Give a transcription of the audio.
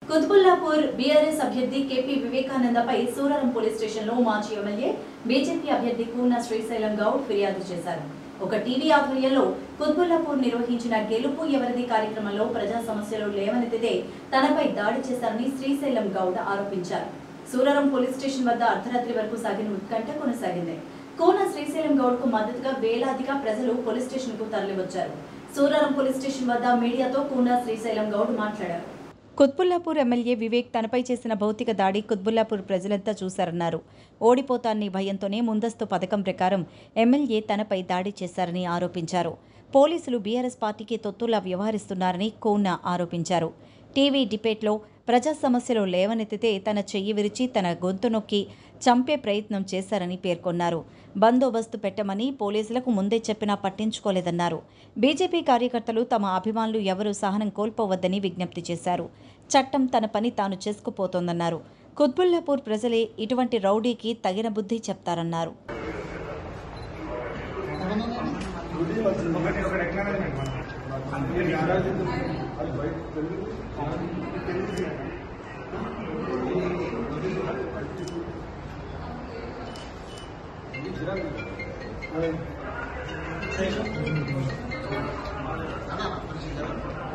Quthbullapur BRS అభ్యర్థి KP వివేకానందపై Suraram police స్టేషన్లో మాజీ ఎమ్మెల్యే బీజేపీ అభ్యర్థి కూన శ్రీశైలం గౌడ్ ఫిర్యాదు చేశారు ఒక టీవీ ఆధ్వర్యంలో కుత్బుల్లాపూర్ నిర్వహించిన గెలుపు ఎవరిది కార్యక్రమంలో ప్రజా సమస్యలు లేవనెత్తితే తనపై దాడి చేశారని శ్రీశైలం గౌడ్ ఆరోపించారు సూరారం పోలీస్ స్టేషన్ వద్ద అర్ధరాత్రి వరకు సాగిన ఉత్కంఠ కొనసాగింది కోన శ్రీశైలం గౌడ్ కు మద్దతుగా వేలాదిగా ప్రజలు పోలీస్ స్టేషన్ కు తరలివచ్చారు సూరారం పోలీస్ స్టేషన్ వద్ద మీడియాతో కూన శ్రీశైలం గౌడ్ మాట్లాడారు కుత్బుల్లాపూర్ ఎమ్మెల్యే వివేక్ తనపై చేసిన భౌతిక దాడి కుత్బుల్లాపూర్ ప్రజలంతా చూశారన్నారు ఓడిపోతాన్ని భయంతోనే ముందస్తు పథకం ప్రకారం ఎమ్మెల్యే తనపై దాడి చేశారని ఆరోపించారు పోలీసులు బీఆర్ఎస్ పార్టీకి తొత్తులా వ్యవహరిస్తున్నారని కోన్న ఆరోపించారు టీవీ డిబేట్లో ప్రజా సమస్యలు లేవనెత్తితే తన చెయ్యి విరిచి తన గొంతు నొక్కి చంపే ప్రయత్నం చేశారని పేర్కొన్నారు బందోబస్తు పెట్టమని పోలీసులకు ముందే చెప్పినా పట్టించుకోలేదన్నారు బీజేపీ కార్యకర్తలు తమ అభిమానులు ఎవరూ సహనం కోల్పోవద్దని విజ్ఞప్తి చేశారు చట్టం తన పని తాను చేసుకుపోతోందన్నారు కుత్బుల్లాపూర్ ప్రజలే ఇటువంటి రౌడీకి తగిన బుద్ధి చెప్తారన్నారు అన్నా,